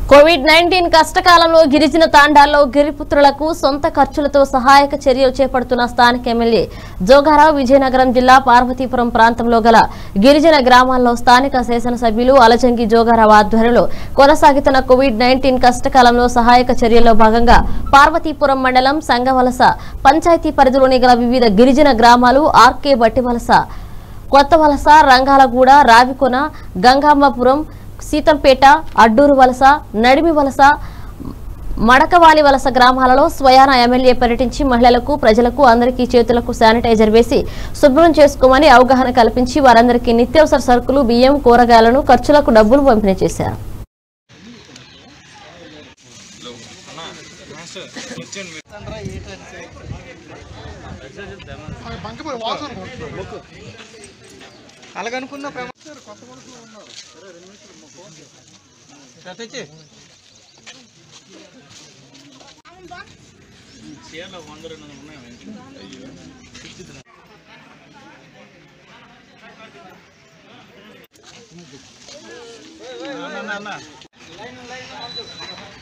Covid nineteen కష్టకాలంలో గిరిజన తాండాల్లో గిరిపుత్రులకు సొంత ఖర్చులతో సహాయక చర్యలు చేపడుతున్న స్థానిక ఎమ్మెల్యే జోగారావు విజయనగరం జిల్లా పార్వతీపురం ప్రాంతంలో గల గిరిజన గ్రామాల్లో స్థానిక శాసనసభ్యులు అలజంగి జోగారావు ఆధ్వర్యంలో కొనసాగుతున్న కోవిడ్ నైన్టీన్ కష్టకాలంలో సహాయక చర్యల్లో భాగంగా పార్వతీపురం మండలం సంగవలస పంచాయతీ పరిధిలోని గల వివిధ గిరిజన గ్రామాలు ఆర్కే బట్టివలస కొత్త వలస రంగాలగూడ రావికొన గంగాంబపురం సీతంపేట అడ్డూరు వలస నడిమి వలస మడకవాలి వలస గ్రామాలలో స్వయాన ఎమ్మెల్యే పర్యటించి మహిళలకు ప్రజలకు అందరికీ చేతులకు శానిటైజర్ వేసి శుభ్రం చేసుకోమని అవగాహన కల్పించి వారందరికీ నిత్యావసర సరుకులు బియ్యం కూరగాయలను ఖర్చులకు డబ్బులు పంపిణీ చేశారు అలాగనుకున్న తెచ్చి అన్న